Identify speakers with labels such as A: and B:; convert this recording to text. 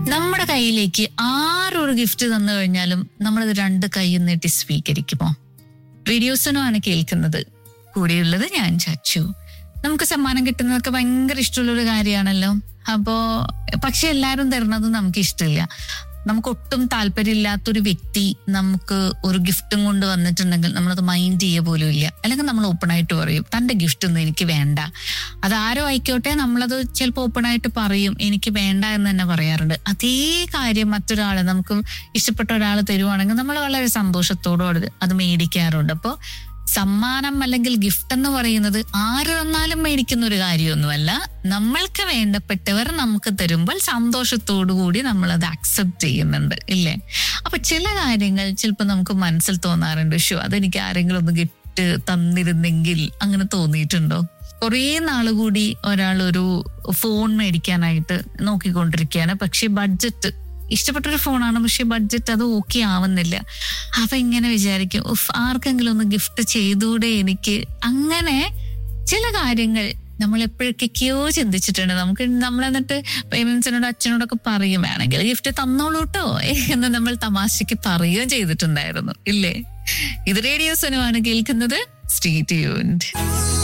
A: നമ്മുടെ കയ്യിലേക്ക് ആരൊരു ഗിഫ്റ്റ് തന്നു കഴിഞ്ഞാലും നമ്മളത് രണ്ട് കൈയും നീട്ടി സ്വീകരിക്കുമോ റേഡിയോസനുമാണ് കേൾക്കുന്നത് കൂടെയുള്ളത് ഞാൻ ചച്ചു നമുക്ക് സമ്മാനം കിട്ടുന്നതൊക്കെ ഭയങ്കര ഇഷ്ടമുള്ളൊരു കാര്യമാണല്ലോ അപ്പോ പക്ഷെ എല്ലാവരും തരുന്നത് നമുക്ക് ഇഷ്ടമില്ല നമുക്ക് ഒട്ടും താല്പര്യമില്ലാത്തൊരു വ്യക്തി നമുക്ക് ഒരു ഗിഫ്റ്റും കൊണ്ട് വന്നിട്ടുണ്ടെങ്കിൽ നമ്മളത് മൈൻഡ് ചെയ്യുക പോലും ഇല്ല അല്ലെങ്കിൽ നമ്മൾ ഓപ്പൺ ആയിട്ട് പറയും തന്റെ ഗിഫ്റ്റ് ഒന്നും എനിക്ക് വേണ്ട അതാരോ ആയിക്കോട്ടെ നമ്മളത് ചിലപ്പോൾ ഓപ്പൺ ആയിട്ട് പറയും എനിക്ക് വേണ്ട എന്ന് തന്നെ പറയാറുണ്ട് അതേ കാര്യം മറ്റൊരാൾ നമുക്ക് ഇഷ്ടപ്പെട്ട ഒരാൾ തരുവാണെങ്കിൽ നമ്മൾ വളരെ സന്തോഷത്തോടെ അത് മേടിക്കാറുണ്ട് അപ്പോൾ സമ്മാനം അല്ലെങ്കിൽ ഗിഫ്റ്റ് എന്ന് പറയുന്നത് ആര് തന്നാലും മേടിക്കുന്ന ഒരു കാര്യമൊന്നുമല്ല നമ്മൾക്ക് വേണ്ടപ്പെട്ടവർ നമുക്ക് തരുമ്പോൾ സന്തോഷത്തോടു കൂടി നമ്മൾ അത് അക്സെപ്റ്റ് ചെയ്യുന്നുണ്ട് ഇല്ലേ അപ്പൊ ചില കാര്യങ്ങൾ ചിലപ്പോൾ നമുക്ക് മനസ്സിൽ തോന്നാറുണ്ട് ഷോ അതെനിക്ക് ആരെങ്കിലും ഒന്ന് ഗിഫ്റ്റ് തന്നിരുന്നെങ്കിൽ അങ്ങനെ തോന്നിയിട്ടുണ്ടോ കുറേ നാൾ കൂടി ഒരാൾ ഒരു ഫോൺ മേടിക്കാനായിട്ട് നോക്കിക്കൊണ്ടിരിക്കുകയാണ് പക്ഷെ ബഡ്ജറ്റ് ഇഷ്ടപ്പെട്ടൊരു ഫോണാണ് പക്ഷെ ബഡ്ജറ്റ് അത് ഓക്കെ ആവുന്നില്ല അപ്പൊ ഇങ്ങനെ വിചാരിക്കും ഉഫ് ആർക്കെങ്കിലും ഒന്ന് ഗിഫ്റ്റ് ചെയ്തൂടെ എനിക്ക് അങ്ങനെ ചില കാര്യങ്ങൾ നമ്മൾ എപ്പോഴൊക്കെയോ ചിന്തിച്ചിട്ടുണ്ട് നമുക്ക് നമ്മൾ എന്നിട്ട് പേരൻസിനോട് അച്ഛനോടൊക്കെ പറയും വേണമെങ്കിൽ ഗിഫ്റ്റ് തന്നോളൂ കേട്ടോ എന്ന് നമ്മൾ തമാശക്ക് പറയുകയും ചെയ്തിട്ടുണ്ടായിരുന്നു ഇല്ലേ ഇത് റേഡിയോ സനുവാണ് കേൾക്കുന്നത് സ്റ്റേ ട്യൂൺഡ്